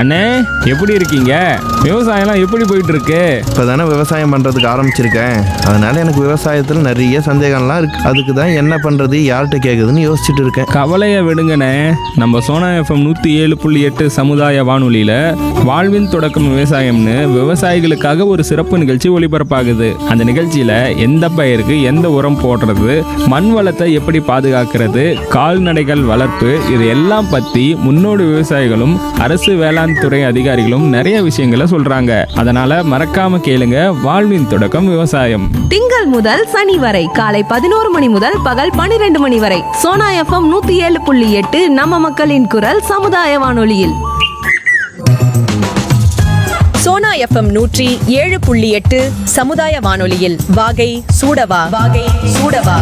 அண்ணே எப்படி இருக்கீங்க விவசாயம்லாம் எப்படி போயிட்டு இருக்கு இப்போ தானே விவசாயம் பண்ணுறதுக்கு ஆரம்பிச்சிருக்கேன் அதனால எனக்கு விவசாயத்தில் நிறைய சந்தேகம்லாம் இருக்கு அதுக்கு தான் என்ன பண்ணுறது யார்கிட்ட கேட்குதுன்னு யோசிச்சுட்டு இருக்கேன் கவலையை விடுங்கண்ணே நம்ம சோனா எஃப்எம் நூற்றி ஏழு புள்ளி எட்டு சமுதாய வானொலியில் வாழ்வின் தொடக்கம் விவசாயம்னு விவசாயிகளுக்காக ஒரு சிறப்பு நிகழ்ச்சி ஒளிபரப்பாகுது அந்த நிகழ்ச்சியில் எந்த பயிருக்கு எந்த உரம் போடுறது மண் வளத்தை எப்படி பாதுகாக்கிறது கால்நடைகள் வளர்ப்பு இது எல்லாம் பற்றி முன்னோடி விவசாயிகளும் அரசு வேளாண் துறை அதிகாரிகளும் நிறைய விஷயங்களை சொல்கிறாங்க அதனால் மறக்காம கேளுங்க வாழ்வின் தொடக்கம் விவசாயம் திங்கள் முதல் சனி வரை காலை பதினோரு மணி முதல் பகல் பனிரெண்டு மணி வரை சோனா எஃப்எம் நூத்தி ஏழு புள்ளி எட்டு நம்ம மக்களின் குரல் சமுதாய வானொலியில் சோனா எஃப்எம் நூற்றி ஏழு புள்ளி எட்டு சமுதாய வானொலியில் வாகை சூடவா வாகை சூடவா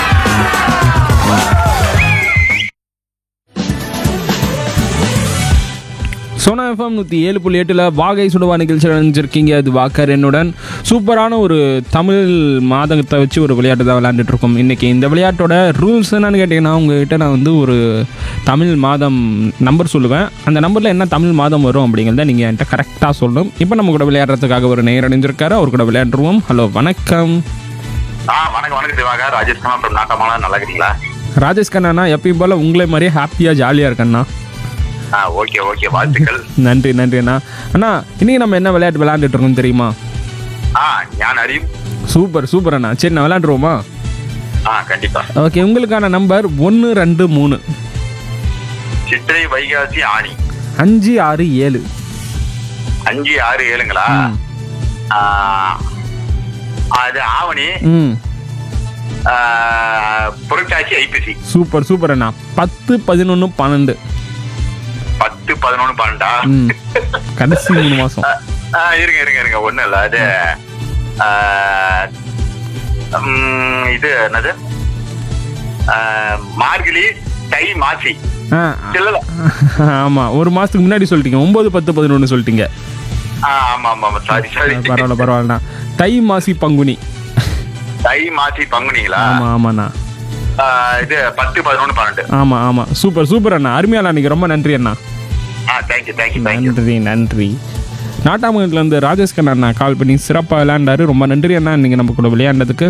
சோனா எஃப்எம் நூற்றி ஏழு புள்ளி எட்டில் வாகை சுடுவா நிகழ்ச்சியில் நினைச்சிருக்கீங்க அது வாக்கர் என்னுடன் சூப்பரான ஒரு தமிழ் மாதத்தை வச்சு ஒரு விளையாட்டு தான் விளையாண்டுட்டு இருக்கோம் இன்றைக்கி இந்த விளையாட்டோட ரூல்ஸ் என்னன்னு கேட்டிங்கன்னா உங்ககிட்ட நான் வந்து ஒரு தமிழ் மாதம் நம்பர் சொல்லுவேன் அந்த நம்பரில் என்ன தமிழ் மாதம் வரும் அப்படிங்கிறத நீங்கள் என்கிட்ட கரெக்டாக சொல்லணும் இப்போ நம்ம கூட விளையாடுறதுக்காக ஒரு நேர் அணிஞ்சிருக்காரு அவர் கூட விளையாண்டுருவோம் ஹலோ வணக்கம் ஆ வணக்கம் வணக்கம் திவாகா ராஜேஷ் கண்ணா from நாட்டமாலா நல்லா இருக்கீங்களா ராஜேஷ் கண்ணா எப்பயும் போல் உங்களை மாதிரியே ஹாப்பியாக ஜாலியாக இருக்கண்ணா ஆ ஓகே ஓகே வாழ்த்துக்கள் நன்றி நன்றி அண்ணா அண்ணா இன்றைக்கி நம்ம என்ன விளையாட்டு விளையாண்டுட்டு இருக்கோம் தெரியுமா ஆ ஞான் அறியும் சூப்பர் சூப்பர் அண்ணா சரி நான் விளையாண்டுருவோமா ஆ கண்டிப்பா ஓகே உங்களுக்கான நம்பர் ஒன்று ரெண்டு மூணு சித்திரை வைகாசி ஆணி அஞ்சு ஆறு ஏழு அஞ்சு ஆறு ஏழுங்களா ம். ஆ, அது ஆவணி ம் ஆ, புரட்டாசி ஐப்பசி சூப்பர் சூப்பர் அண்ணா பத்து பதினொன்று பன்னெண்டு பத்து பதினொன்று பன்னெண்டா ம் கடைசி மூணு மாதம் ஆ, இருங்க இருங்க இருங்க ஒண்ணும் இல்ல அது ஆ, ம், இது என்னது ஆ, மார்கழி தை மாசி ஆ இல்ல ஆமாம் ஒரு மாதத்துக்கு முன்னாடி சொல்லிட்டீங்க ஒம்பது பத்து பதினொன்று சொல்லிட்டீங்க ஆ, ஆமா ஆமா ஆமா சாரி சாரி பரவாயில்ல பரவாயில்லண்ணா தை மாசி பங்குனி தை மாசி பங்குனிங்களா ஆமாம் ஆமாண்ணா ஆ, இது பத்து பதினொன்று பன்னெண்டு ஆமாம் ஆமாம் சூப்பர் சூப்பர் அண்ணா அருமையாண்ணா நீங்கள் ரொம்ப நன்றி அண்ணா ஆ தேங்க்யூ தேங்க்யூ தேங்க்யூ நன்றி நன்றி நாட்டாமங்கலத்துலேருந்து ராஜேஷ் கண்ணா அண்ணா கால் பண்ணி சிறப்பாக விளையாண்டாரு ரொம்ப நன்றி அண்ணா நீங்கள் நம்ம கூட விளையாண்டதுக்கு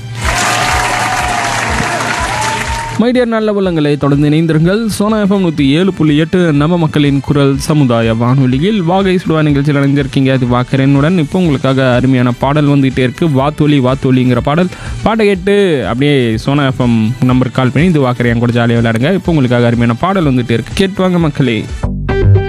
மைடியர் நல்ல உள்ளங்களை தொடர்ந்து இணைந்திருங்கள் சோனா எஃப்எம் நூற்றி ஏழு புள்ளி எட்டு நம்ம மக்களின் குரல் சமுதாய வானொலியில் வாகை சுடுவா நிகழ்ச்சியில் இணைஞ்சிருக்கீங்க அது வாக்கரனுடன் இப்போ உங்களுக்காக அருமையான பாடல் வந்துகிட்டே இருக்கு வாத்தோலி வாத்தோலிங்கிற பாடல் பாட்டை கேட்டு அப்படியே சோனா எஃப்எம் நம்பருக்கு கால் பண்ணி இது வாக்கரையன் கூட ஜாலியாக விளையாடுங்க இப்போ உங்களுக்காக அருமையான பாடல் வந்துகிட்டே இருக்கு கேட்டு வாங்க மக்களே